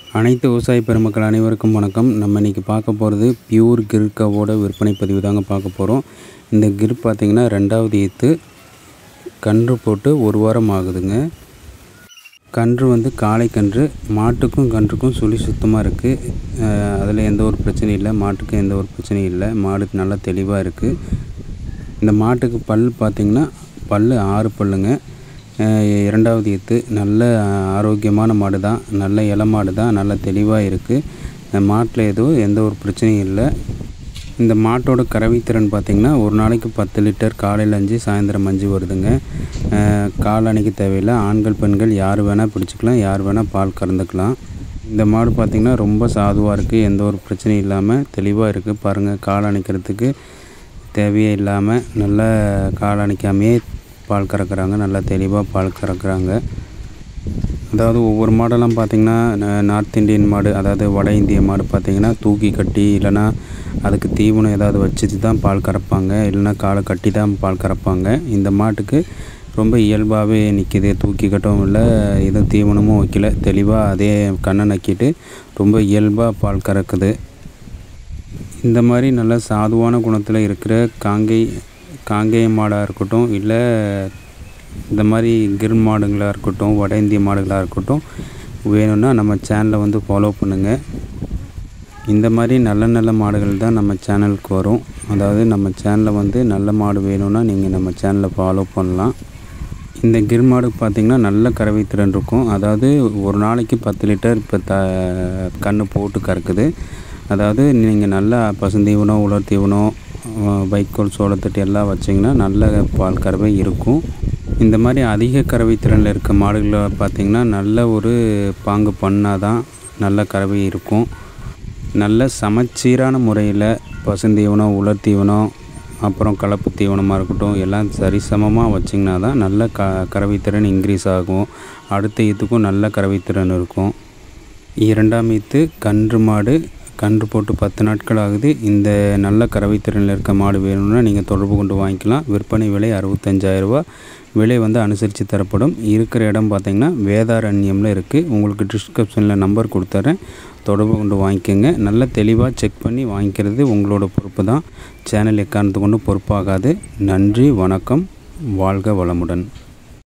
அனைத்து விவசாய பெருமக்கள் அனைவருக்கும் வணக்கம் நம்ம இன்றைக்கி பார்க்க போகிறது பியூர் கிர்காவோட விற்பனை பதிவு தாங்க பார்க்க போகிறோம் இந்த கிர் பார்த்திங்கன்னா ரெண்டாவது ஈத்து கன்று போட்டு ஒரு வாரம் ஆகுதுங்க கன்று வந்து காளை கன்று மாட்டுக்கும் கன்றுக்கும் சுழி சுத்தமாக இருக்குது அதில் எந்த ஒரு பிரச்சனையும் இல்லை மாட்டுக்கும் எந்த ஒரு பிரச்சனையும் இல்லை மாடு நல்லா தெளிவாக இருக்குது இந்த மாட்டுக்கு பல் பார்த்திங்கன்னா பல் ஆறு பல்லுங்க அஹ் இரண்டாவது ஈத்து நல்ல ஆரோக்கியமான மாடு தான் நல்ல இள மாடு தான் நல்ல தெளிவாக இருக்குது இந்த மாட்டில் எதுவும் எந்த ஒரு பிரச்சனையும் இல்லை இந்த மாட்டோட கறவைத்திறன் பார்த்திங்கன்னா ஒரு நாளைக்கு பத்து லிட்டர் காலையில் அஞ்சு சாயந்தரம் அஞ்சு வருதுங்க அஹ் காலணிக்கு தேவையில்லை ஆண்கள் பெண்கள் யார் வேணால் பிடிச்சிக்கலாம் யார் வேணால் பால் கறந்துக்கலாம் இந்த மாடு பார்த்திங்கன்னா ரொம்ப சாதுவாக இருக்குது எந்த ஒரு பிரச்சனையும் இல்லாமல் தெளிவாக இருக்குது பாருங்கள் கால் அணைக்கிறதுக்கு தேவையே இல்லாமல் நல்ல கால் அணைக்காமையே பால் கறக்குறாங்க நல்லா தெளிவாக பால் கறக்குறாங்க அதாவது ஒவ்வொரு மாடெல்லாம் பார்த்திங்கன்னா ந- நார்த் இந்தியன் மாடு அதாவது வட இந்திய மாடு பார்த்திங்கன்னா தூக்கி கட்டி இல்லைன்னா அதுக்கு தீவனம் ஏதாவது வச்சுட்டு தான் பால் கறப்பாங்க இல்லைன்னா காலை கட்டி தான் பால் கறப்பாங்க இந்த மாட்டுக்கு ரொம்ப இயல்பாகவே நிற்கிது தூக்கி கட்டவும் இல்லை எதுவும் தீவனமும் வைக்கல தெளிவாக அதே கண்ணை நக்கிட்டு ரொம்ப இயல்பாக பால் கறக்குது இந்த மாதிரி நல்ல சாதுவான குணத்தில் இருக்கிற காங்கை காங்கேய மாடாக இருக்கட்டும் இல்லை இந்த மாதிரி கிர் மாடுங்களாக இருக்கட்டும் வட இந்திய மாடுகளாக இருக்கட்டும் வேணும்னா நம்ம சேனலை வந்து ஃபாலோ பண்ணுங்கள் இந்த மாதிரி நல்ல நல்ல மாடுகள் தான் நம்ம சேனலுக்கு வரும் அதாவது நம்ம சேனலில் வந்து நல்ல மாடு வேணும்னா நீங்கள் நம்ம சேனலை ஃபாலோ பண்ணலாம் இந்த கிர் மாடு பார்த்திங்கன்னா நல்ல கறவை திறன் இருக்கும் அதாவது ஒரு நாளைக்கு பத்து லிட்டர் இப்போ த கன்று போட்டு கறக்குது அதாவது நீங்கள் நல்லா பசுந்தீவனம் உலர் தீவனம் அஹ் வைக்கோல் சோளத்தட்டு எல்லாம் வச்சிங்கன்னா நல்ல பால் கறவை இருக்கும் இந்த மாதிரி அதிக கறவை திறனில் இருக்க மாடுகளை பார்த்திங்கன்னா நல்ல ஒரு பாங்கு பண்ணால் தான் நல்ல கறவை இருக்கும் நல்ல சமச்சீரான முறையில் பசுந்தீவனம் உலர் தீவனம் அப்புறம் கலப்பு தீவனமாக இருக்கட்டும் எல்லாம் சரிசமமாக வச்சிங்கன்னா தான் நல்ல க கறவைத்திறன் இன்க்ரீஸ் ஆகும் அடுத்த ஈத்துக்கும் நல்ல கறவைத்திறன் இருக்கும் இரண்டாம் ஈத்து கன்று மாடு கன்று போட்டு பத்து நாட்கள் ஆகுது இந்த நல்ல கறவைத்திறனில் இருக்க மாடு வேணும்னா நீங்கள் தொடர்பு கொண்டு வாங்கிக்கலாம் விற்பனை விலை அறுபத்தஞ்சாயிரரூபா விலை வந்து அனுசரித்து தரப்படும் இருக்கிற இடம் பார்த்தீங்கன்னா வேதாரண்யமில் இருக்குது உங்களுக்கு டிஸ்கிரிப்ஷனில் நம்பர் கொடுத்துறேன் தொடர்பு கொண்டு வாங்கிக்கோங்க நல்ல தெளிவாக செக் பண்ணி வாங்கிக்கிறது உங்களோட பொறுப்பு தான் சேனல் எக்காரணத்து கொண்டு பொறுப்பாகாது நன்றி வணக்கம் வாழ்க வளமுடன்